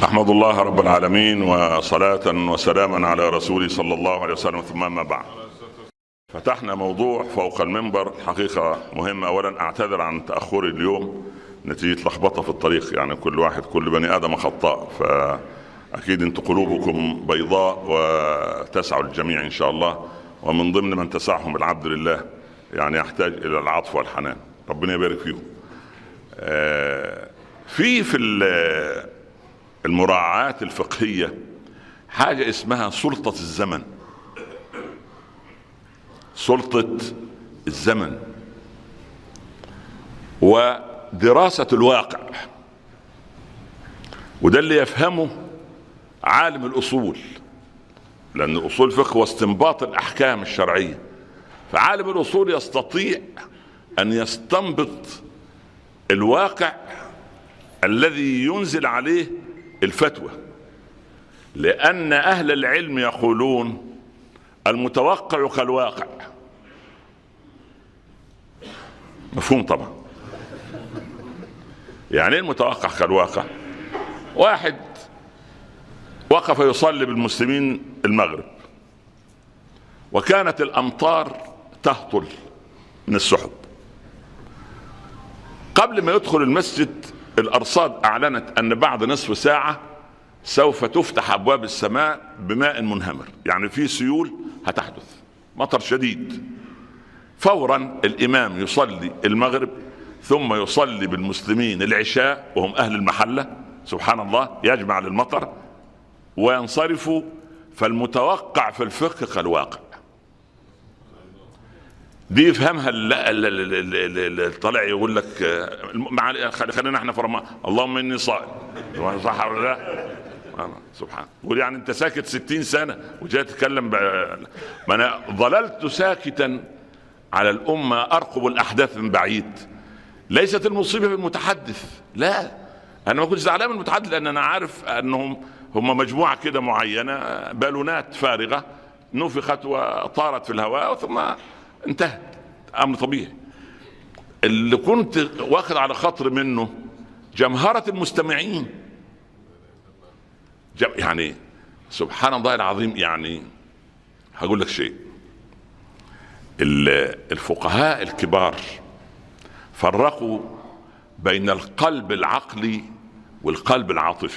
احمد الله رب العالمين وصلاة وسلاما على رسوله صلى الله عليه وسلم ثم ما بعد فتحنا موضوع فوق المنبر حقيقة مهمة اولا اعتذر عن تأخري اليوم نتيجة لخبطة في الطريق يعني كل واحد كل بني ادم خطاء فاكيد انت قلوبكم بيضاء وتسع الجميع ان شاء الله ومن ضمن من تسعهم العبد لله يعني يحتاج الى العطف والحنان ربنا يبارك فيهم آه، في في المراعاة الفقهية حاجة اسمها سلطة الزمن سلطة الزمن ودراسة الواقع وده اللي يفهمه عالم الأصول لأن أصول الفقه هو استنباط الأحكام الشرعية فعالم الأصول يستطيع أن يستنبط الواقع الذي ينزل عليه الفتوى لأن أهل العلم يقولون المتوقع كالواقع مفهوم طبعا يعني ايه المتوقع كالواقع واحد وقف يصلي بالمسلمين المغرب وكانت الامطار تهطل من السحب قبل ما يدخل المسجد الارصاد اعلنت ان بعد نصف ساعه سوف تفتح ابواب السماء بماء منهمر يعني في سيول هتحدث مطر شديد فورا الامام يصلي المغرب ثم يصلي بالمسلمين العشاء وهم اهل المحله سبحان الله يجمع للمطر وينصرفوا فالمتوقع في الفقه كالواقع دي يفهمها اللي طالع يقول لك مع خلينا احنا فرما اللهم اني صائم صح ولا لا؟ سبحان يقول يعني انت ساكت ستين سنه وجاي تتكلم ما انا ظللت ساكتا على الامه ارقب الاحداث من بعيد ليست المصيبه في المتحدث لا انا ما كنت زعلان من المتحدث لان انا عارف انهم هم مجموعه كده معينه بالونات فارغه نفخت وطارت في الهواء ثم انتهت امر طبيعي اللي كنت واخد على خاطر منه جمهرة المستمعين جم يعني سبحان الله العظيم يعني هقول لك شيء الفقهاء الكبار فرقوا بين القلب العقلي والقلب العاطفي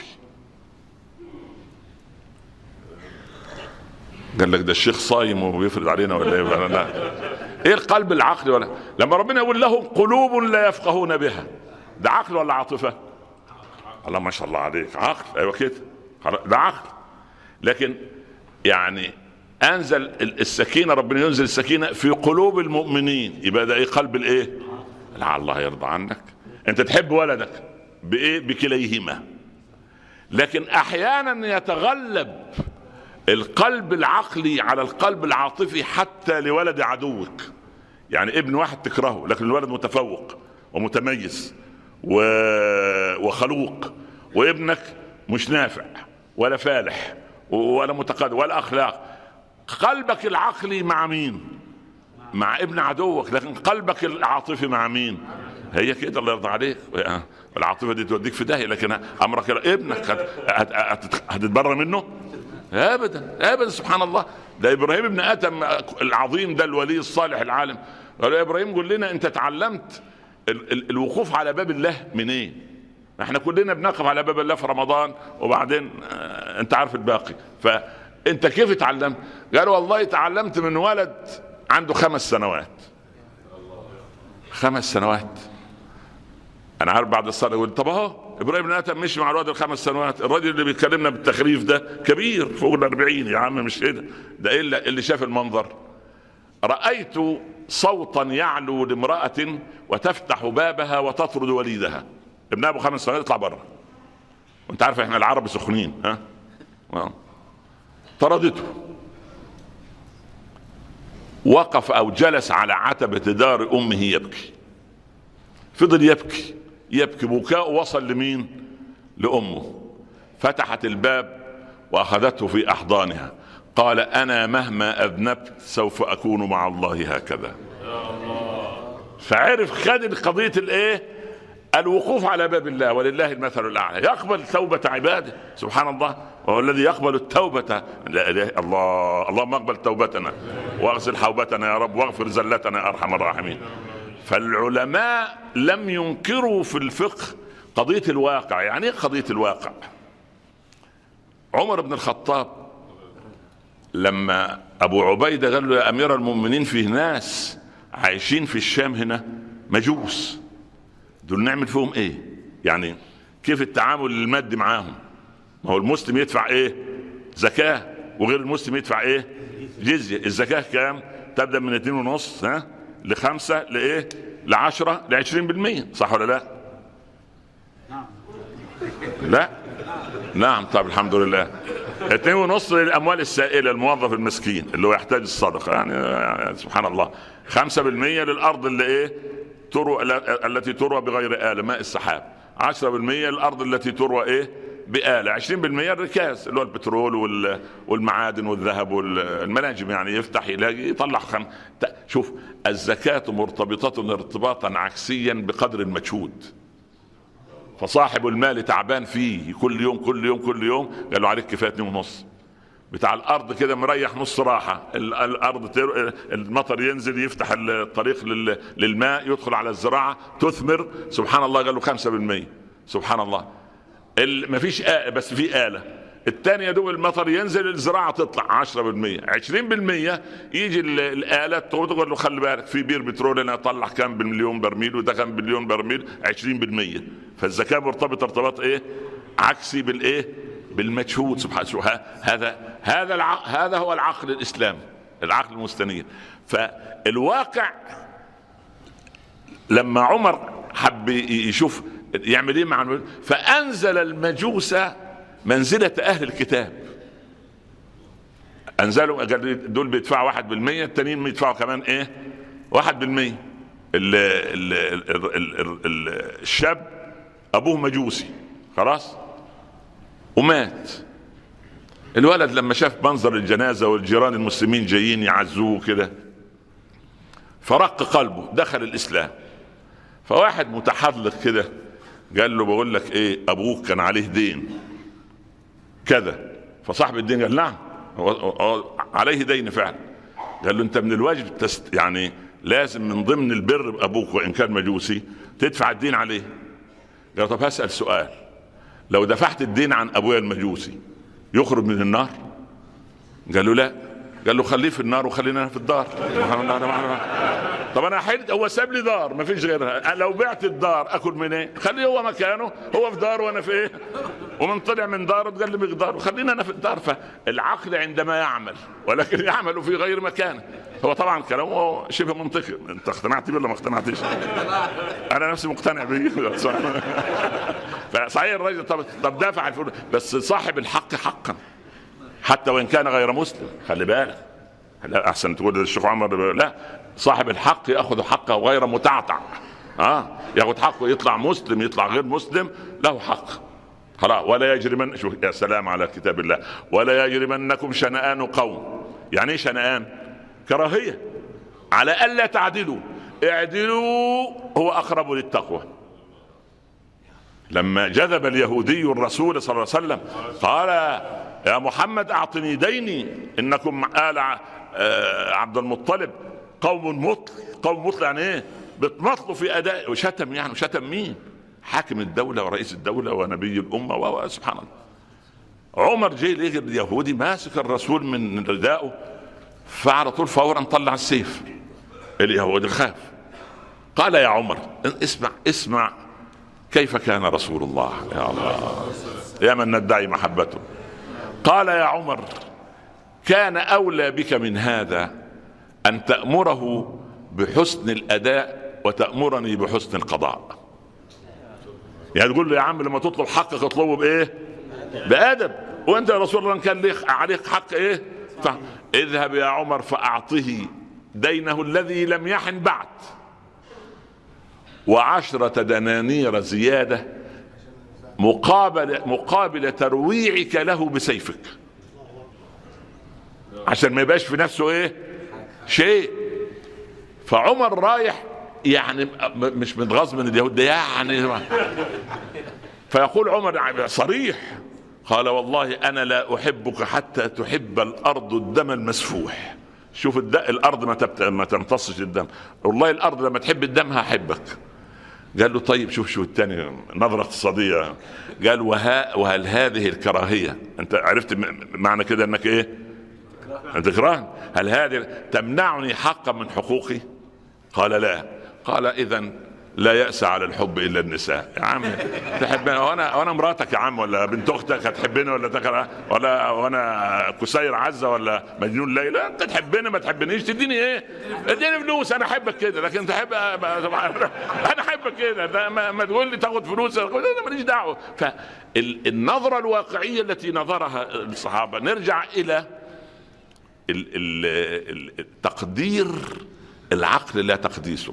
قال لك ده الشيخ صايم وبيفرض علينا ولا ايه لا ايه القلب العقلي ولا لما ربنا يقول لهم قلوب لا يفقهون بها ده عقل ولا عاطفه الله ما شاء الله عليك عقل ايوه كده ده عقل لكن يعني انزل السكينه ربنا ينزل السكينه في قلوب المؤمنين يبقى ده ايه قلب الايه لا الله يرضى عنك انت تحب ولدك بايه بكليهما لكن احيانا يتغلب القلب العقلي على القلب العاطفي حتى لولد عدوك يعني ابن واحد تكرهه لكن الولد متفوق ومتميز و... وخلوق وابنك مش نافع ولا فالح ولا متقدم ولا اخلاق قلبك العقلي مع مين مع ابن عدوك لكن قلبك العاطفي مع مين هي كده الله يرضى عليك العاطفه دي توديك في داهيه لكن امرك ابنك هتتبرى منه ابدا ابدا سبحان الله ده ابراهيم ابن ادم العظيم ده الولي الصالح العالم قال يا ابراهيم قول لنا انت تعلمت ال ال الوقوف على باب الله منين إيه؟ احنا كلنا بنقف على باب الله في رمضان وبعدين اه انت عارف الباقي فانت كيف اتعلمت قال والله تعلمت من ولد عنده خمس سنوات خمس سنوات انا عارف بعد الصلاه يقول طب اهو ابراهيم بن ادم مشي مع الواد الخمس سنوات الراجل اللي بيتكلمنا بالتخريف ده كبير فوق ال 40 يا عم مش كده ده ايه اللي شاف المنظر رايت صوتا يعلو لامراه وتفتح بابها وتطرد وليدها ابن ابو خمس سنوات يطلع بره وانت عارف احنا العرب سخنين ها طردته وقف او جلس على عتبه دار امه يبكي فضل يبكي يبكي بكاء وصل لمين لامه فتحت الباب واخذته في احضانها قال انا مهما اذنبت سوف اكون مع الله هكذا فعرف خد قضيه الايه الوقوف على باب الله ولله المثل الاعلى يقبل توبه عباده سبحان الله وهو الذي يقبل التوبه لا اله الله اللهم اقبل توبتنا واغسل حوبتنا يا رب واغفر زلتنا يا ارحم الراحمين فالعلماء لم ينكروا في الفقه قضيه الواقع يعني ايه قضيه الواقع عمر بن الخطاب لما ابو عبيده قال له يا امير المؤمنين فيه ناس عايشين في الشام هنا مجوس دول نعمل فيهم ايه يعني كيف التعامل المادي معاهم ما هو المسلم يدفع ايه زكاة وغير المسلم يدفع ايه جزية الزكاة كام تبدأ من اتنين ونص ها لخمسة لايه لعشرة لعشرين بالمية صح ولا لا لا نعم طب الحمد لله اتنين ونص للاموال السائله الموظف المسكين اللي هو يحتاج الصدقه يعني, يعني سبحان الله خمسة بالمية للارض اللي ايه تروى التي تروى بغير آلة ماء السحاب 10% الأرض التي تروى إيه بآلة 20% الركاز اللي هو البترول والمعادن والذهب والمناجم يعني يفتح يلاقي يطلع خم شوف الزكاة مرتبطة ارتباطا عكسيا بقدر المجهود فصاحب المال تعبان فيه كل يوم كل يوم كل يوم قال له عليك كفايه ونص بتاع الارض كده مريح نص راحه الارض المطر ينزل يفتح الطريق للماء يدخل على الزراعه تثمر سبحان الله قال له 5% سبحان الله ما فيش آه بس في آلة الثانية دوب المطر ينزل الزراعة تطلع 10% 20% يجي الآلة تقول له خلي بالك في بير بترول انا اطلع كام بالمليون برميل وده كام بالمليون برميل 20% فالزكاة مرتبطة ارتباط ايه عكسي بالايه بالمجهود سبحانه هذا هذا هذا هو العقل الاسلامي العقل المستنير فالواقع لما عمر حب يشوف يعمل ايه مع فانزل المجوس منزله اهل الكتاب انزلوا دول بيدفعوا واحد بالمية التانيين بيدفعوا كمان ايه واحد بالمية الشاب ابوه مجوسي خلاص ومات الولد لما شاف منظر الجنازة والجيران المسلمين جايين يعزوه كده فرق قلبه دخل الإسلام فواحد متحرك كده قال له بقول لك ايه ابوك كان عليه دين كذا فصاحب الدين قال نعم هو عليه دين فعلا قال له انت من الواجب تست يعني لازم من ضمن البر بابوك وان كان مجوسي تدفع الدين عليه قال طب هسال سؤال لو دفعت الدين عن ابويا المجوسي يخرج من النار قال له لا قال له خليه في النار وخلينا انا في الدار طب انا حلت هو ساب لي دار ما فيش غيرها لو بعت الدار اكل من ايه خليه هو مكانه هو في دار وانا في ايه ومن طلع من داره تقال لي مقدار خلينا انا في الدار فالعقل عندما يعمل ولكن يعمل في غير مكانه هو طبعا كلامه شبه منطقي انت اقتنعت بيه ولا ما اقتنعتش انا نفسي مقتنع بيه فصحيح الراجل طب طب دافع الفلوس بس صاحب الحق حقا حتى وان كان غير مسلم خلي بالك لا احسن تقول الشيخ عمر لا صاحب الحق ياخذ حقه غير متعتع اه ياخذ حقه يطلع مسلم يطلع غير مسلم له حق خلاص ولا يجرمن شوف يا سلام على كتاب الله ولا يجرمنكم شنآن قوم يعني ايه شنآن كراهيه على الا تعدلوا اعدلوا هو اقرب للتقوى لما جذب اليهودي الرسول صلى الله عليه وسلم قال يا محمد اعطني ديني انكم آل آه، عبد المطلب قوم مطل قوم مطل يعني ايه بتمطلوا في اداء وشتم يعني وشتم مين حاكم الدوله ورئيس الدوله ونبي الامه وسبحان الله عمر جه لقى اليهودي ماسك الرسول من ردائه فعلى طول فورا طلع السيف اليهودي خاف قال يا عمر اسمع اسمع كيف كان رسول الله يا الله يا من ندعي محبته قال يا عمر كان اولى بك من هذا ان تامره بحسن الاداء وتامرني بحسن القضاء يعني تقول له يا عم لما تطلب حقك اطلبه بايه بادب وانت يا رسول الله كان ليك عليك حق ايه اذهب يا عمر فاعطه دينه الذي لم يحن بعد وعشرة دنانير زيادة مقابل مقابل ترويعك له بسيفك عشان ما يبقاش في نفسه ايه شيء فعمر رايح يعني مش متغاظ من اليهود ده يعني فيقول عمر صريح قال والله انا لا احبك حتى تحب الارض الدم المسفوح شوف الارض ما ما تمتصش الدم والله الارض لما تحب الدم هحبك قال له طيب شوف شوف الثاني نظرة اقتصادية قال وها وهل هذه الكراهية انت عرفت معنى كده انك ايه انت تكرهني هل هذه تمنعني حقا من حقوقي قال لا قال اذا لا يأس على الحب الا النساء يا عم تحبني وانا وانا مراتك يا عم ولا بنت اختك هتحبني ولا تكره ولا وانا كسير عزه ولا مجنون ليلى انت تحبني ما تحبنيش تديني ايه؟ اديني فلوس انا احبك كده لكن تحب انا احبك كده ما, ما تقول لي تاخد فلوس انا ماليش دعوه فالنظره الواقعيه التي نظرها الصحابه نرجع الى التقدير العقل لا تقديسه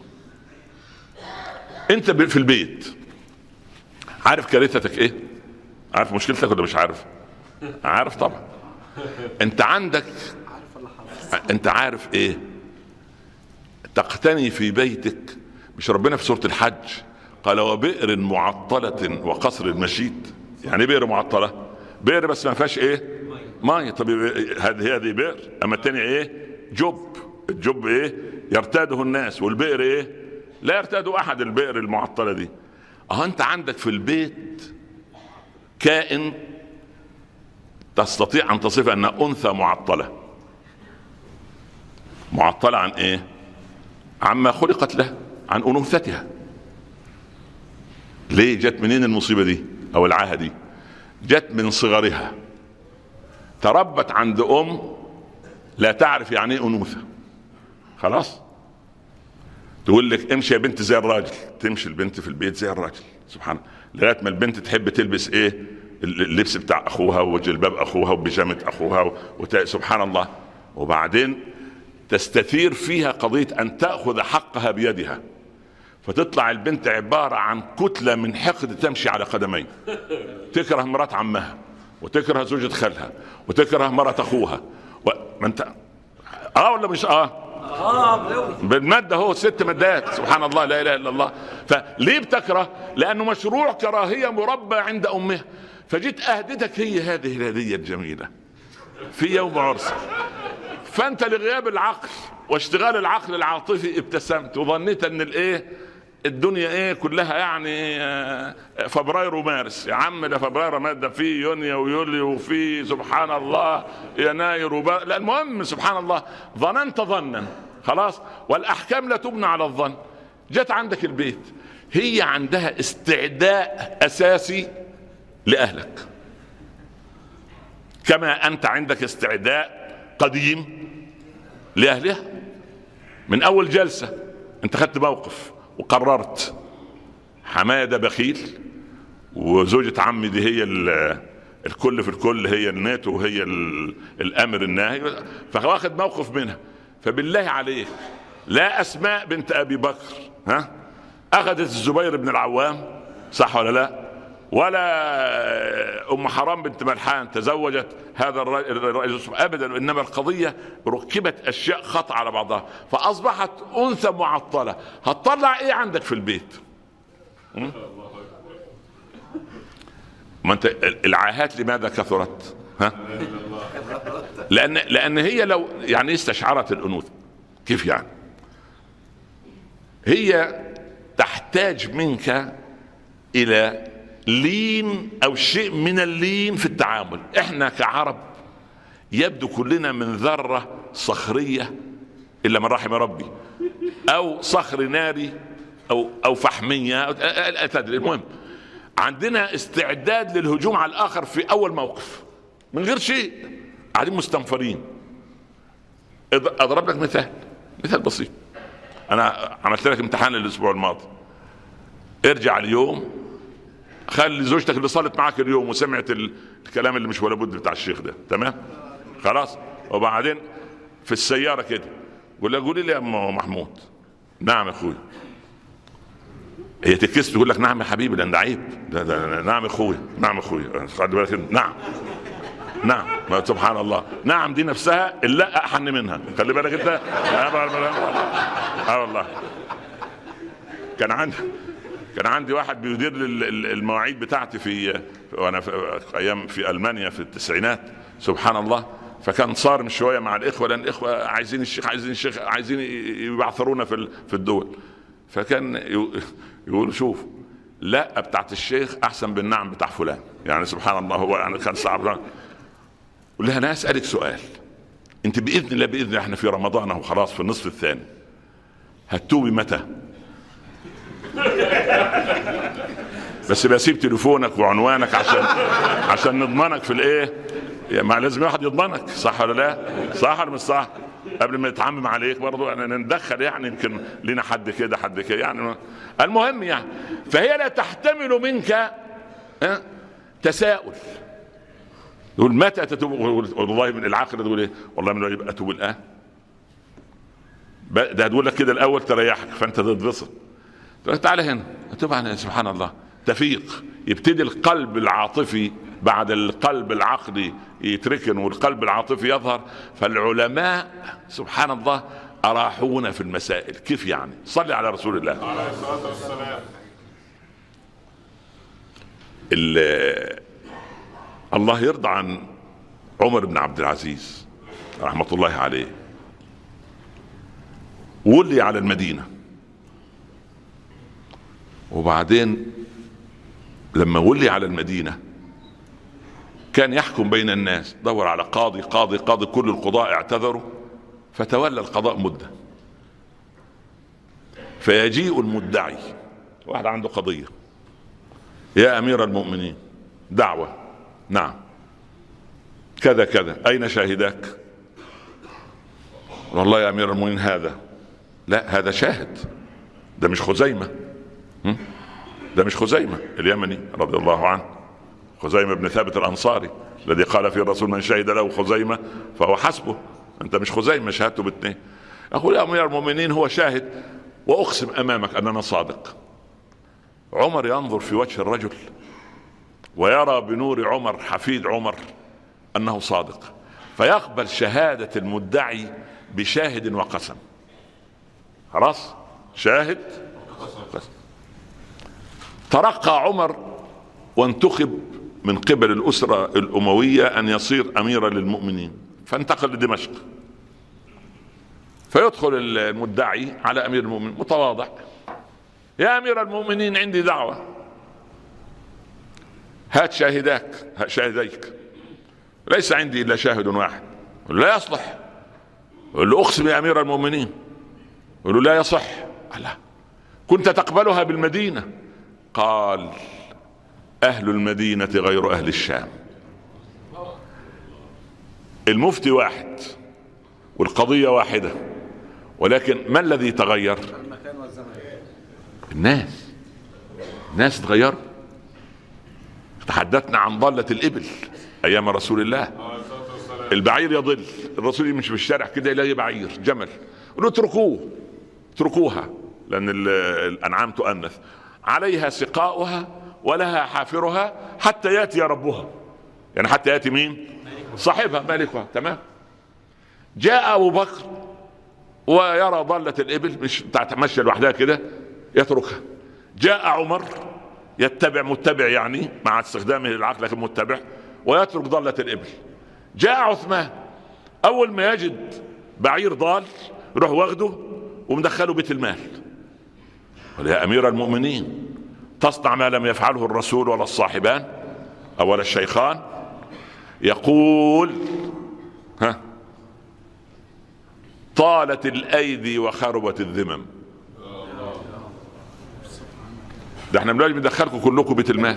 انت في البيت عارف كارثتك ايه عارف مشكلتك ولا مش عارف عارف طبعا انت عندك انت عارف ايه تقتني في بيتك مش ربنا في سوره الحج قال وبئر معطلة وقصر مشيد يعني بئر معطلة بئر بس ما فيهاش ايه مية طب هذه هذه بئر اما الثانية ايه جب الجب ايه يرتاده الناس والبئر ايه لا يرتاد احد البئر المعطله دي اه انت عندك في البيت كائن تستطيع ان تصف انها انثى معطله معطله عن ايه عما خلقت له عن انوثتها ليه جت منين المصيبه دي او العاهه دي جت من صغرها تربت عند ام لا تعرف يعني ايه انوثه خلاص تقول لك امشي يا بنت زي الراجل تمشي البنت في البيت زي الراجل سبحان الله لغايه ما البنت تحب تلبس ايه اللبس بتاع اخوها وجلباب اخوها وبيجامه اخوها وت... سبحان الله وبعدين تستثير فيها قضيه ان تاخذ حقها بيدها فتطلع البنت عباره عن كتله من حقد تمشي على قدمين تكره مرات عمها وتكره زوجة خالها وتكره مرات اخوها و... ما انت اه ولا مش اه بالمادة هو ست مادات سبحان الله لا إله إلا الله فليه بتكره لأنه مشروع كراهية مربى عند أمها فجيت أهدتك هي هذه الهدية الجميلة في يوم عرسك فأنت لغياب العقل واشتغال العقل العاطفي ابتسمت وظنيت أن الإيه الدنيا ايه كلها يعني آه، فبراير ومارس يا عم ده فبراير مادة في يونيو ويوليو وفي سبحان الله يناير وبر... لا المهم سبحان الله ظننت ظنا خلاص والاحكام لا تبنى على الظن جت عندك البيت هي عندها استعداء اساسي لاهلك كما انت عندك استعداء قديم لاهلها من اول جلسه انت خدت موقف وقررت حماية ده بخيل وزوجة عمي دي هي الكل في الكل هي الناتو وهي الامر الناهي فواخد موقف منها فبالله عليك لا اسماء بنت ابي بكر ها اخذت الزبير بن العوام صح ولا لا ولا ام حرام بنت ملحان تزوجت هذا الرجل ابدا انما القضيه ركبت اشياء خطا على بعضها فاصبحت انثى معطله هتطلع ايه عندك في البيت ما انت العاهات لماذا كثرت ها لان لان هي لو يعني استشعرت الانوثه كيف يعني هي تحتاج منك الى لين او شيء من اللين في التعامل احنا كعرب يبدو كلنا من ذره صخريه الا من رحم ربي او صخر ناري او او فحميه لا تدري المهم عندنا استعداد للهجوم على الاخر في اول موقف من غير شيء قاعدين مستنفرين اضرب لك مثال مثال بسيط انا عملت لك امتحان الاسبوع الماضي ارجع اليوم خلي زوجتك اللي صلت معاك اليوم وسمعت الكلام اللي مش ولا بد بتاع الشيخ ده تمام خلاص وبعدين في السياره كده قول لها قولي لي يا ام محمود نعم يا اخوي هي تكس تقول لك نعم يا حبيبي لان ده عيب ده, ده نعم يا اخوي نعم يا اخوي خلي بالك نعم نعم سبحان الله نعم دي نفسها اللا احن منها خلي بالك انت اه والله كان عندي كان عندي واحد بيدير المواعيد بتاعتي في وانا في ايام في المانيا في التسعينات سبحان الله فكان صارم شويه مع الاخوه لان الاخوه عايزين الشيخ عايزين الشيخ عايزين يبعثرونا في في الدول فكان يقول شوف لا بتاعت الشيخ احسن بالنعم بتاع فلان يعني سبحان الله هو يعني كان صعب قول لها انا اسالك سؤال انت باذن الله باذن الله احنا في رمضان اهو خلاص في النصف الثاني هتوبي متى بس بسيب تليفونك وعنوانك عشان عشان نضمنك في الايه يعني ما لازم واحد يضمنك صح ولا لا صح ولا مش صح قبل ما يتعمم عليك برضه يعني ندخل يعني يمكن لنا حد كده حد كده يعني المهم يعني فهي لا تحتمل منك تساؤل يقول متى تتوب والله من العقل تقول ايه والله من يبقى اتوب الان ده هتقول لك كده الاول تريحك فانت تتبسط تعالى هنا طبعا سبحان الله تفيق يبتدي القلب العاطفي بعد القلب العقلي يتركن والقلب العاطفي يظهر فالعلماء سبحان الله أراحونا في المسائل كيف يعني صلي على رسول الله عليه الصلاة والسلام الله يرضى عن عمر بن عبد العزيز رحمة الله عليه ولي على المدينة وبعدين لما ولي على المدينة كان يحكم بين الناس دور على قاضي قاضي قاضي كل القضاء اعتذروا فتولى القضاء مدة فيجيء المدعي واحد عنده قضية يا أمير المؤمنين دعوة نعم كذا كذا أين شاهداك والله يا أمير المؤمنين هذا لا هذا شاهد ده مش خزيمة ده مش خزيمة اليمني رضي الله عنه خزيمة بن ثابت الأنصاري الذي قال في الرسول من شهد له خزيمة فهو حسبه أنت مش خزيمة شهادته باثنين أقول يا أمير المؤمنين هو شاهد وأقسم أمامك أننا صادق عمر ينظر في وجه الرجل ويرى بنور عمر حفيد عمر أنه صادق فيقبل شهادة المدعي بشاهد وقسم خلاص شاهد قسم ترقى عمر وانتخب من قبل الأسرة الأموية أن يصير أميرا للمؤمنين فانتقل لدمشق فيدخل المدعي على أمير المؤمنين متواضع يا أمير المؤمنين عندي دعوة هات شاهداك هات شاهديك ليس عندي إلا شاهد واحد لا يصلح يقول له أقسم يا أمير المؤمنين يقول له لا يصح لا كنت تقبلها بالمدينة قال أهل المدينة غير أهل الشام المفتي واحد والقضية واحدة ولكن ما الذي تغير الناس الناس تغيروا تحدثنا عن ضالة الإبل أيام رسول الله البعير يضل الرسول يمشي في الشارع كده يلاقي بعير جمل له اتركوه اتركوها لأن الأنعام تؤنث عليها سقاؤها ولها حافرها حتى ياتي ربها يعني حتى ياتي مين صاحبها مالكها تمام جاء ابو بكر ويرى ضالة الابل مش تتمشى لوحدها كده يتركها جاء عمر يتبع متبع يعني مع استخدامه للعقل لكن متبع ويترك ضالة الابل جاء عثمان اول ما يجد بعير ضال يروح واخده ومدخله بيت المال يا امير المؤمنين تصنع ما لم يفعله الرسول ولا الصاحبان او ولا الشيخان يقول ها طالت الايدي وخربت الذمم ده احنا بنلاقي بندخلكم كلكم بيت المال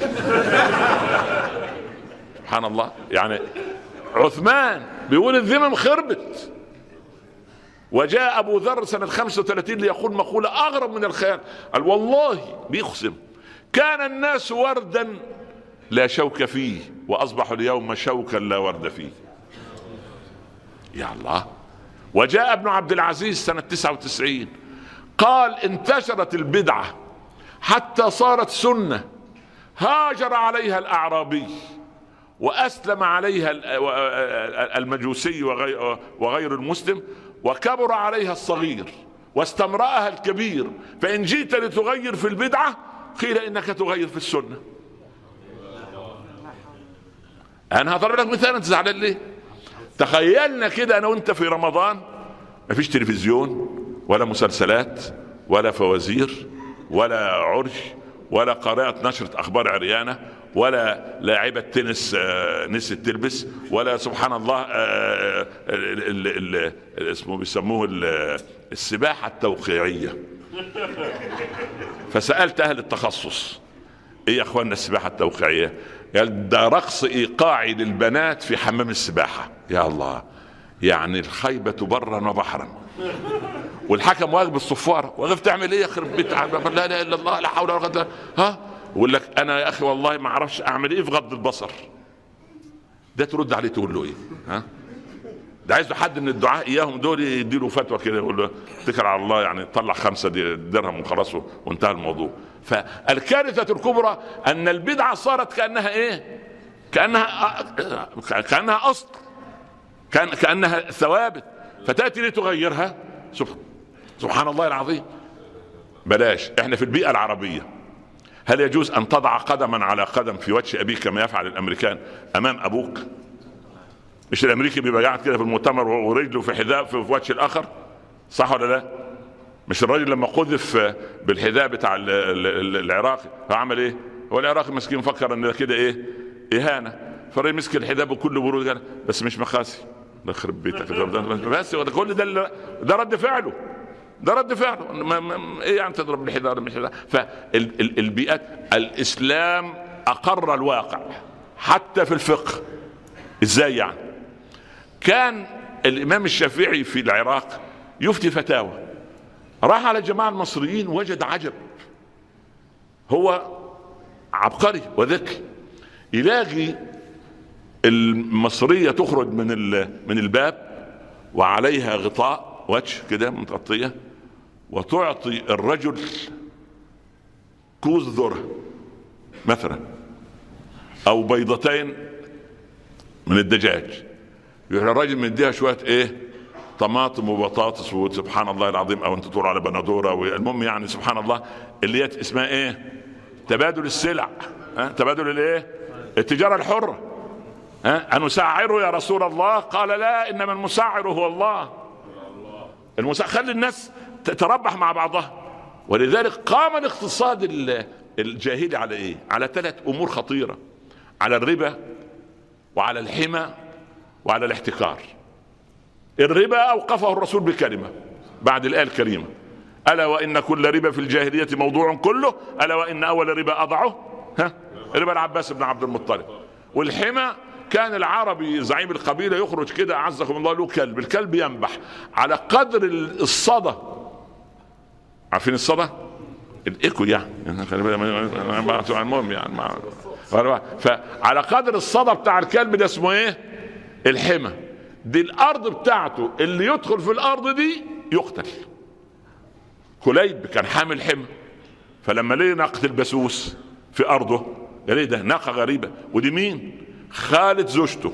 سبحان الله يعني عثمان بيقول الذمم خربت وجاء ابو ذر سنه 35 ليقول مقوله اغرب من الخيال قال والله بيقسم كان الناس وردا لا شوك فيه واصبحوا اليوم شوكا لا ورد فيه يا الله وجاء ابن عبد العزيز سنه 99 قال انتشرت البدعه حتى صارت سنه هاجر عليها الاعرابي واسلم عليها المجوسي وغير المسلم وكبر عليها الصغير واستمرأها الكبير فإن جئت لتغير في البدعة قيل إنك تغير في السنة أنا هضرب لك مثال أنت زعلان ليه تخيلنا كده أنا وأنت في رمضان مفيش تلفزيون ولا مسلسلات ولا فوازير ولا عرش ولا قراءة نشرة أخبار عريانة ولا لاعبة تنس آه، نسيت تلبس ولا سبحان الله آه، اسمه بيسموه السباحة التوقيعية فسألت أهل التخصص إيه يا أخواننا السباحة التوقيعية قال ده رقص إيقاعي للبنات في حمام السباحة يا الله يعني الخيبة برا وبحرا والحكم واقف بالصفاره واقف تعمل ايه يخرب بيت لا اله الا الله لا حول ولا قوه ها يقول لك انا يا اخي والله ما اعرفش اعمل ايه في غض البصر ده ترد عليه تقول له ايه ها ده عايز حد من الدعاء اياهم دول يديله فتوى كده يقول له اتكل على الله يعني طلع خمسه درهم وخلاص وانتهى الموضوع فالكارثه الكبرى ان البدعه صارت كانها ايه كانها كانها اصل كان كانها ثوابت فتاتي لتغيرها سبحان الله العظيم بلاش احنا في البيئه العربيه هل يجوز ان تضع قدما على قدم في وجه ابيك كما يفعل الامريكان امام ابوك مش الامريكي بيبقى قاعد كده في المؤتمر ورجله في حذاء في وجه الاخر صح ولا لا مش الراجل لما قذف بالحذاء بتاع العراقي فعمل ايه هو العراقي مسكين فكر ان كده ايه اهانه فالراجل مسك الحذاء بكل برود قال بس مش مخاسي يخرب بيتك بس كل ده ده رد فعله ده رد فعله ما ما ايه يعني تضرب بالحذاء مش فالبيئات الاسلام اقر الواقع حتى في الفقه ازاي يعني كان الامام الشافعي في العراق يفتي فتاوى راح على الجماعه المصريين وجد عجب هو عبقري وذكي يلاقي المصريه تخرج من من الباب وعليها غطاء وجه كده متغطيه وتعطي الرجل كوز ذره مثلا او بيضتين من الدجاج يروح الراجل مديها شويه ايه طماطم وبطاطس وسبحان الله العظيم او انت تقول على بندوره المهم يعني سبحان الله اللي هي اسمها ايه تبادل السلع ها تبادل الايه التجاره الحره ها أنسعره يا رسول الله قال لا إنما المسعر هو الله المسعر خلي الناس تتربح مع بعضها ولذلك قام الاقتصاد الجاهلي على ايه على ثلاث امور خطيره على الربا وعلى الحمى وعلى الاحتكار الربا اوقفه الرسول بكلمه بعد الايه الكريمه الا وان كل ربا في الجاهليه موضوع كله الا وان اول ربا اضعه ها ربا العباس بن عبد المطلب والحمى كان العربي زعيم القبيلة يخرج كده أعزكم الله له كلب الكلب ينبح على قدر الصدى عارفين الصدى الايكو يعني المهم يعني فعلى قدر الصدى بتاع الكلب ده اسمه ايه الحمى دي الارض بتاعته اللي يدخل في الارض دي يقتل كليب كان حامل حمى فلما لقي ناقة البسوس في ارضه قال ايه ده ناقة غريبة ودي مين خالد زوجته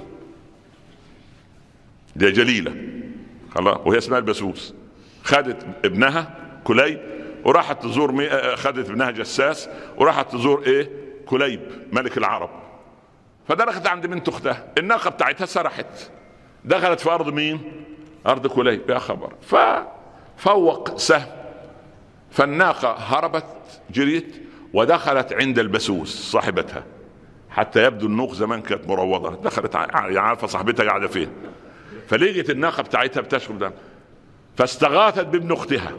دي جليلة خلاص وهي اسمها البسوس خدت ابنها كليب وراحت تزور مي... آه، خدت ابنها جساس وراحت تزور ايه كليب ملك العرب فدخلت عند بنت اختها الناقه بتاعتها سرحت دخلت في ارض مين ارض كليب يا خبر ففوق سهم فالناقه هربت جريت ودخلت عند البسوس صاحبتها حتى يبدو النوق زمان كانت مروضه دخلت يعني عارفه صاحبتها قاعده فين فلقيت الناقه بتاعتها بتشرب دم فاستغاثت بابن اختها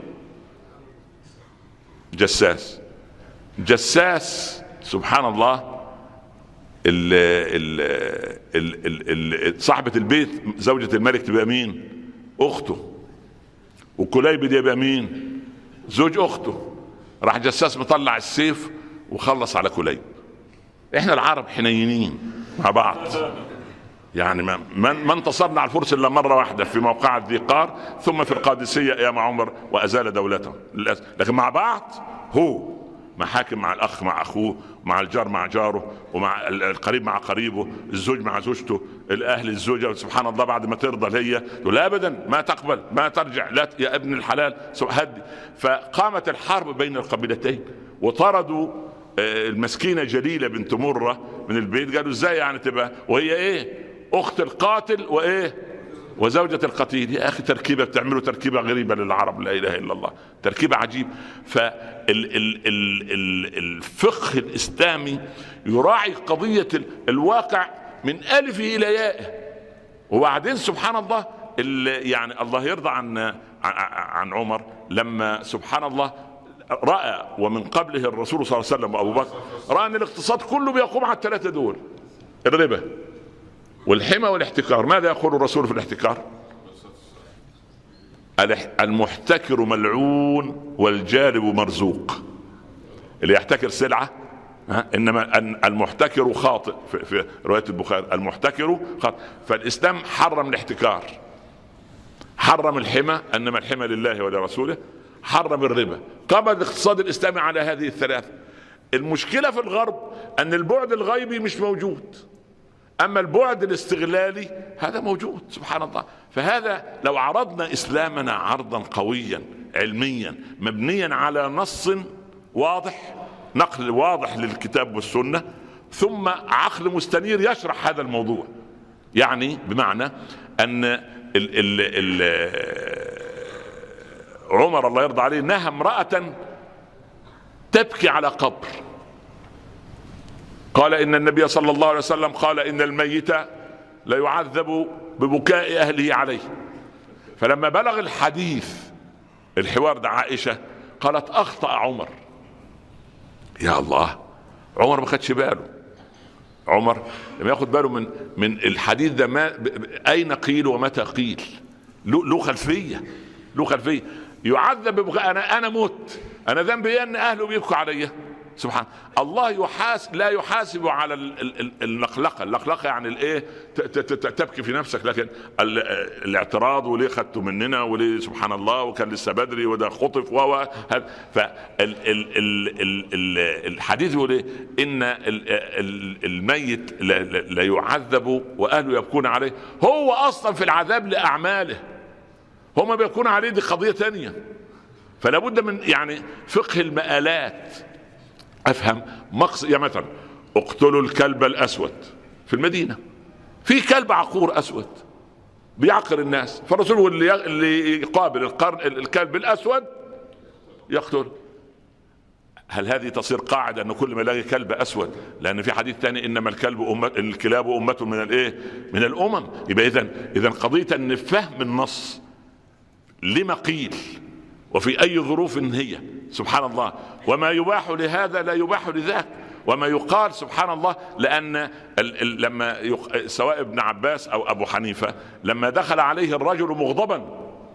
جساس جساس سبحان الله ال ال ال ال صاحبة البيت زوجة الملك تبقى مين؟ أخته وكليب دي يبقى مين؟ زوج أخته راح جساس مطلع السيف وخلص على كليب احنا العرب حنينين مع بعض يعني ما, ما انتصرنا على الفرس الا مره واحده في موقعة ذي قار ثم في القادسيه ايام عمر وازال دولته لكن مع بعض هو محاكم مع الاخ مع اخوه مع الجار مع جاره ومع القريب مع قريبه الزوج مع زوجته الاهل الزوجه سبحان الله بعد ما ترضى هي تقول ابدا ما تقبل ما ترجع لا يا ابن الحلال هدي فقامت الحرب بين القبيلتين وطردوا آه، المسكينه جليله بنت مره من البيت قالوا ازاي يعني تبقى وهي ايه اخت القاتل وايه وزوجة القتيل يا أخي تركيبة بتعملوا تركيبة غريبة للعرب لا إله إلا الله تركيبة عجيب فالفقه الإسلامي يراعي قضية الواقع من ألفه إلى يائه وبعدين سبحان الله يعني الله يرضى عن عن عمر لما سبحان الله راى ومن قبله الرسول صلى الله عليه وسلم وابو بكر راى ان الاقتصاد كله بيقوم على الثلاثه دول الربا والحمى والاحتكار ماذا يقول الرسول في الاحتكار المحتكر ملعون والجالب مرزوق اللي يحتكر سلعة انما المحتكر خاطئ في روايه البخاري المحتكر خاطئ فالاسلام حرم الاحتكار حرم الحمى انما الحمى لله ولرسوله حرم الربا قبل الاقتصاد الاسلامي على هذه الثلاثه المشكله في الغرب ان البعد الغيبي مش موجود اما البعد الاستغلالي هذا موجود سبحان الله فهذا لو عرضنا اسلامنا عرضا قويا علميا مبنيا على نص واضح نقل واضح للكتاب والسنه ثم عقل مستنير يشرح هذا الموضوع يعني بمعنى ان ال ال ال عمر الله يرضى عليه نهى امرأة تبكي على قبر قال ان النبي صلى الله عليه وسلم قال ان الميت ليعذب ببكاء اهله عليه فلما بلغ الحديث الحوار ده عائشه قالت اخطا عمر يا الله عمر ما خدش باله عمر لم ياخد باله من من الحديث ده ما اين قيل ومتى قيل له خلفيه له خلفيه يعذب ببكاء انا انا مت انا ذنبي إيه ان اهله بيبكوا عليا سبحان الله يحاسب لا يحاسب على اللقلقه اللقلقه يعني الايه تبكي في نفسك لكن الاعتراض وليه خدته مننا وليه سبحان الله وكان لسه بدري وده خطف و فالحديث يقول ايه ان الميت لا يعذب واهله يبكون عليه هو اصلا في العذاب لاعماله هما بيكون عليه دي قضيه ثانيه فلا بد من يعني فقه المآلات افهم مقصد يا مثلا اقتلوا الكلب الاسود في المدينه في كلب عقور اسود بيعقر الناس فالرسول هو اللي اللي يقابل القرن الكلب الاسود يقتل هل هذه تصير قاعدة أن كل ما يلاقي كلب أسود لأن في حديث ثاني إنما الكلب أمة الكلاب أمة من الإيه؟ من الأمم يبقى إذا إذا قضية أن فهم النص لما قيل وفي أي ظروف هي سبحان الله وما يباح لهذا لا يباح لذاك وما يقال سبحان الله لأن لما سواء ابن عباس أو أبو حنيفة لما دخل عليه الرجل مغضبا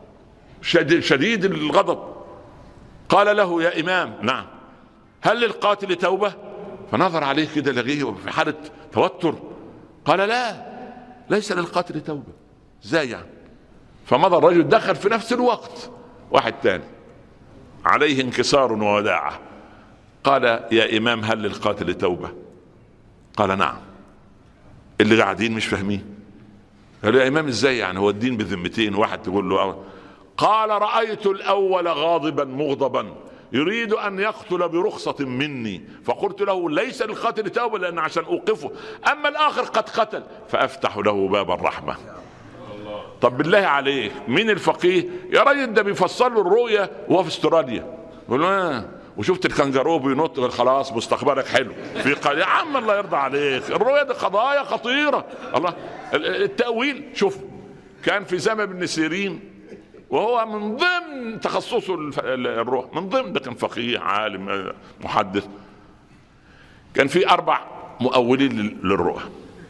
شديد الغضب قال له يا إمام نعم هل للقاتل توبة فنظر عليه كده لغيه في حالة توتر قال لا ليس للقاتل توبة ازاي يعني فمضى الرجل دخل في نفس الوقت واحد تاني عليه انكسار ووداعة قال يا إمام هل للقاتل توبة قال نعم اللي قاعدين مش فاهمين قال يا إمام إزاي يعني هو الدين بذمتين واحد تقول له قال رأيت الأول غاضبا مغضبا يريد ان يقتل برخصة مني فقلت له ليس للقاتل توبة لان عشان اوقفه اما الاخر قد قتل فافتح له باب الرحمة طب بالله عليك مين الفقيه يا راجل ده بيفسر له الرؤيه وهو في استراليا يقول له آه. وشفت الكنجارو بينط خلاص مستقبلك حلو في قال يا عم الله يرضى عليك الرؤيه دي قضايا خطيره الله التاويل شوف كان في زمن ابن سيرين وهو من ضمن تخصصه الروح من ضمن ده كان فقيه عالم محدث كان في اربع مؤولين للرؤى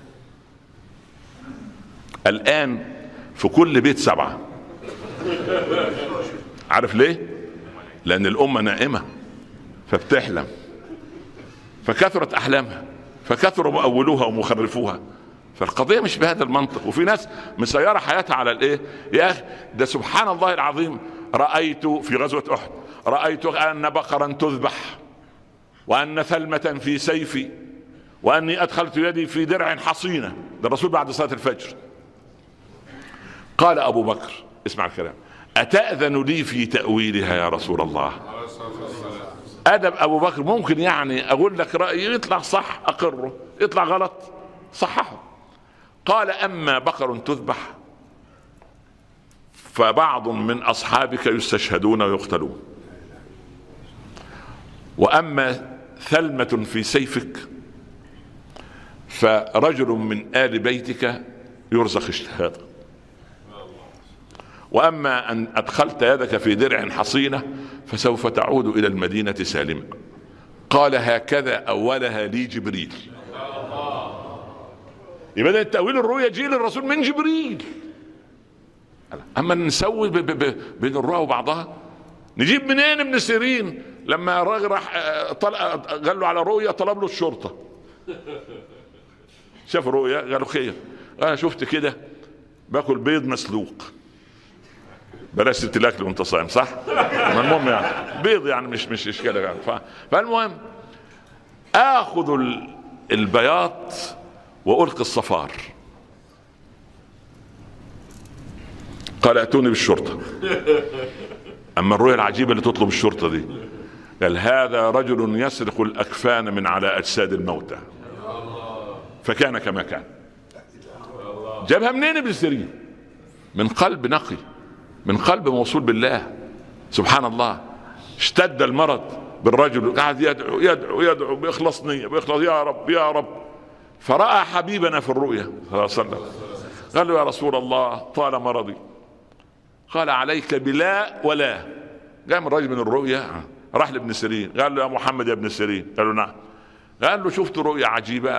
الان في كل بيت سبعة عارف ليه لان الامة نائمة فبتحلم فكثرت احلامها فكثروا مؤولوها ومخرفوها فالقضية مش بهذا المنطق وفي ناس مسيرة حياتها على الايه يا اخي ده سبحان الله العظيم رأيت في غزوة احد رأيت ان بقرا تذبح وأن ثلمة في سيفي وأني أدخلت يدي في درع حصينة ده الرسول بعد صلاة الفجر قال أبو بكر اسمع الكلام أتأذن لي في تأويلها يا رسول الله أدب أبو بكر ممكن يعني أقول لك رأيي يطلع صح أقره يطلع غلط صححه قال أما بقر تذبح فبعض من أصحابك يستشهدون ويقتلون وأما ثلمة في سيفك فرجل من آل بيتك يرزق الشهادة واما ان ادخلت يدك في درع حصينه فسوف تعود الى المدينه سالما قال هكذا اولها لي جبريل يبقى التاويل الرؤيا جيل الرسول من جبريل اما نسوي بين الرؤى وبعضها نجيب منين ابن سيرين لما الراجل راح قال له على رؤيا طلب له الشرطه شاف رؤيا قالوا خير انا شفت كده باكل بيض مسلوق بلاش الاكل وانت صايم صح؟ المهم يعني بيض يعني مش مش اشكال يعني فالمهم اخذ البياض والقي الصفار قال اتوني بالشرطه اما الرؤيا العجيبه اللي تطلب الشرطه دي قال هذا رجل يسرق الاكفان من على اجساد الموتى فكان كما كان جابها منين ابن سيرين من قلب نقي من قلب موصول بالله سبحان الله اشتد المرض بالرجل قاعد يدعو يدعو يدعو بإخلاص نية بإخلاص يا رب يا رب فرأى حبيبنا في الرؤيا صلى الله عليه وسلم قال له يا رسول الله طال مرضي قال عليك بلا ولا قام الرجل من الرؤيا راح لابن سيرين قال له يا محمد يا ابن سيرين قال له نعم قال له شفت رؤيا عجيبة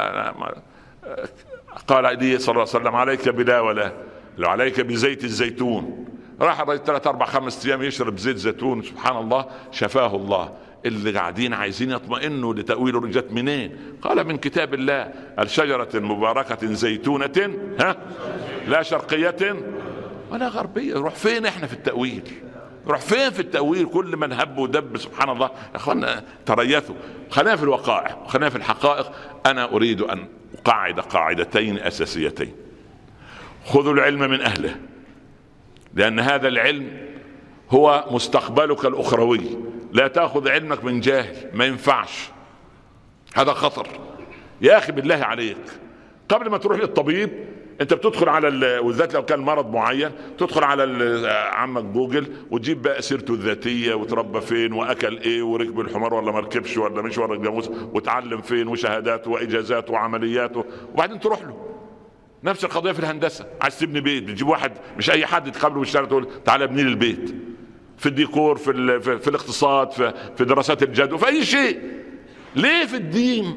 قال لي صلى الله عليه وسلم عليك بلا ولا لو عليك بزيت الزيتون راح الرجل ثلاث اربع خمس ايام يشرب زيت زيتون سبحان الله شفاه الله اللي قاعدين عايزين يطمئنوا لتأويل رجت منين قال من كتاب الله الشجرة مباركة زيتونة ها لا شرقية ولا غربية نروح فين احنا في التأويل نروح فين في التأويل كل من هب ودب سبحان الله يا اخوانا تريثوا خلينا في الوقائع خلينا في الحقائق انا اريد ان اقعد قاعدتين اساسيتين خذوا العلم من اهله لأن هذا العلم هو مستقبلك الأخروي لا تأخذ علمك من جاهل ما ينفعش هذا خطر يا أخي بالله عليك قبل ما تروح للطبيب انت بتدخل على وبالذات لو كان مرض معين تدخل على عمك جوجل وتجيب بقى سيرته الذاتيه وتربى فين واكل ايه وركب الحمار ولا ما ركبش ولا مش ورا الجاموس وتعلم فين وشهاداته واجازاته وعملياته وبعدين تروح له نفس القضيه في الهندسه عايز تبني بيت بتجيب واحد مش اي حد تقابله بالشارع تقول تعالى ابني لي البيت في الديكور في, في, في الاقتصاد في, في دراسات الجدوى في اي شيء ليه في الدين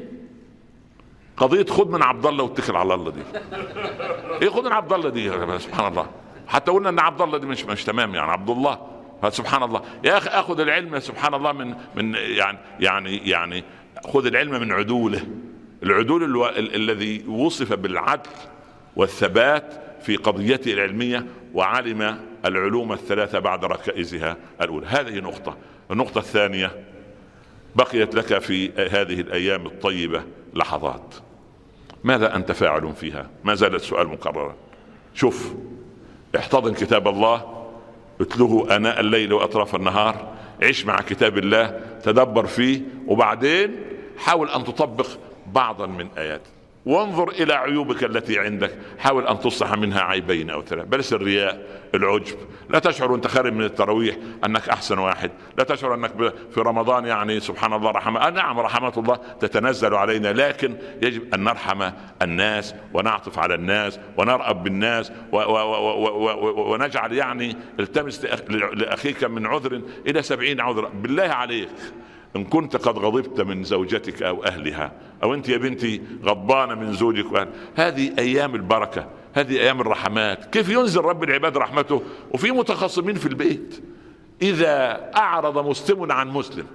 قضيه خد من عبد الله واتكل على الله دي ايه خد من عبد الله دي سبحان الله حتى قلنا ان عبد الله دي مش مش تمام يعني عبد الله سبحان الله يا اخي اخذ العلم سبحان الله من من يعني يعني يعني خذ العلم من عدوله العدول الذي وصف بالعدل والثبات في قضيته العلميه وعلم العلوم الثلاثه بعد ركائزها الاولى هذه نقطه النقطه الثانيه بقيت لك في هذه الايام الطيبه لحظات ماذا انت فاعل فيها ما زال السؤال مكررا شوف احتضن كتاب الله اتلوه اناء الليل واطراف النهار عيش مع كتاب الله تدبر فيه وبعدين حاول ان تطبق بعضا من اياته وانظر الى عيوبك التي عندك حاول ان تصلح منها عيبين او ثلاثه بلس الرياء العجب لا تشعر وانت خارج من التراويح انك احسن واحد لا تشعر انك في رمضان يعني سبحان الله رحمة آه نعم رحمات الله تتنزل علينا لكن يجب ان نرحم الناس ونعطف على الناس ونرأب بالناس و و و ونجعل يعني التمس لاخيك من عذر الى سبعين عذر بالله عليك ان كنت قد غضبت من زوجتك او اهلها او انت يا بنتي غضبانه من زوجك وأهل. هذه ايام البركه هذه ايام الرحمات كيف ينزل رب العباد رحمته وفي متخاصمين في البيت اذا اعرض مسلم عن مسلم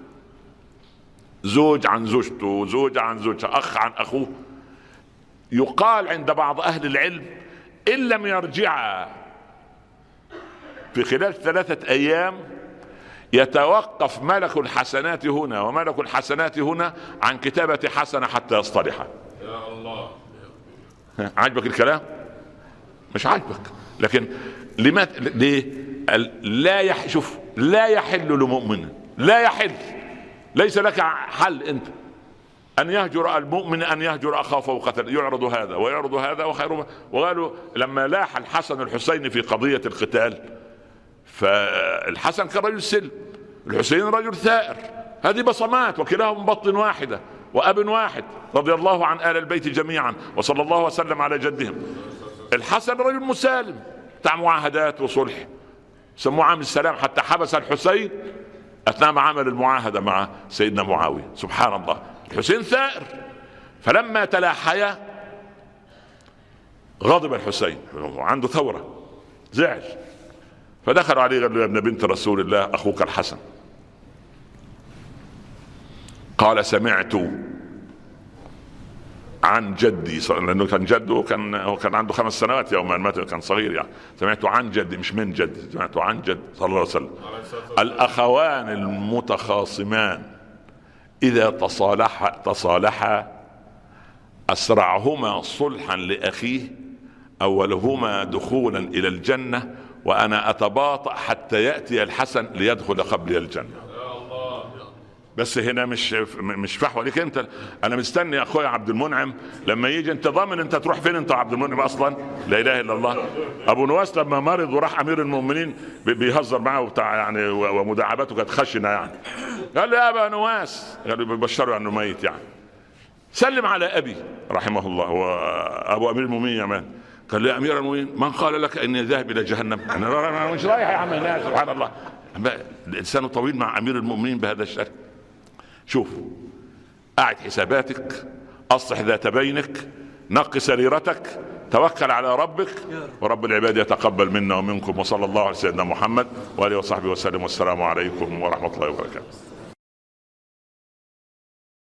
زوج عن زوجته زوج عن زوجته اخ عن اخوه يقال عند بعض اهل العلم ان لم يرجعا في خلال ثلاثه ايام يتوقف ملك الحسنات هنا وملك الحسنات هنا عن كتابة حسنة حتى يصطلح يا الله عجبك الكلام مش عاجبك لكن لماذا ليه لا يح... شوف لا يحل لمؤمن لا يحل ليس لك حل انت ان يهجر المؤمن ان يهجر اخاه فوق قتل يعرض هذا ويعرض هذا وخير وقالوا لما لاح الحسن الحسين في قضيه القتال فالحسن كان رجل سلم الحسين رجل ثائر هذه بصمات وكلاهم بطن واحده واب واحد رضي الله عن ال البيت جميعا وصلى الله وسلم على جدهم الحسن رجل مسالم بتاع معاهدات وصلح سموه عام السلام حتى حبس الحسين اثناء ما عمل المعاهده مع سيدنا معاويه سبحان الله الحسين ثائر فلما تلاحيا غضب الحسين عنده ثوره زعل فدخل عليه قال له يا ابن بنت رسول الله اخوك الحسن قال سمعت عن جدي لانه كان جده كان هو كان عنده خمس سنوات يوم ما مات كان صغير يعني سمعت عن جدي مش من جدي سمعت عن جد صلى الله عليه وسلم الاخوان المتخاصمان اذا تصالحا تصالحا اسرعهما صلحا لاخيه اولهما دخولا الى الجنه وانا اتباطا حتى ياتي الحسن ليدخل قبلي الجنه بس هنا مش مش فحوى ليك انت انا مستني يا اخويا عبد المنعم لما يجي انت ضامن انت تروح فين انت عبد المنعم اصلا لا اله الا الله ابو نواس لما مرض وراح امير المؤمنين بيهزر معه وبتاع يعني ومداعباته كانت خشنه يعني قال له يا ابا نواس قال له بيبشره انه ميت يعني سلم على ابي رحمه الله وابو امير المؤمنين يا مان قال له يا امير المؤمنين من قال لك اني ذاهب الى جهنم انا مش رايح يا عم هناك سبحان الله الانسان طويل مع امير المؤمنين بهذا الشكل شوف أعد حساباتك أصلح ذات بينك نق سريرتك توكل على ربك ورب العباد يتقبل منا ومنكم وصلى الله على سيدنا محمد وآله وصحبه وسلم والسلام عليكم ورحمة الله وبركاته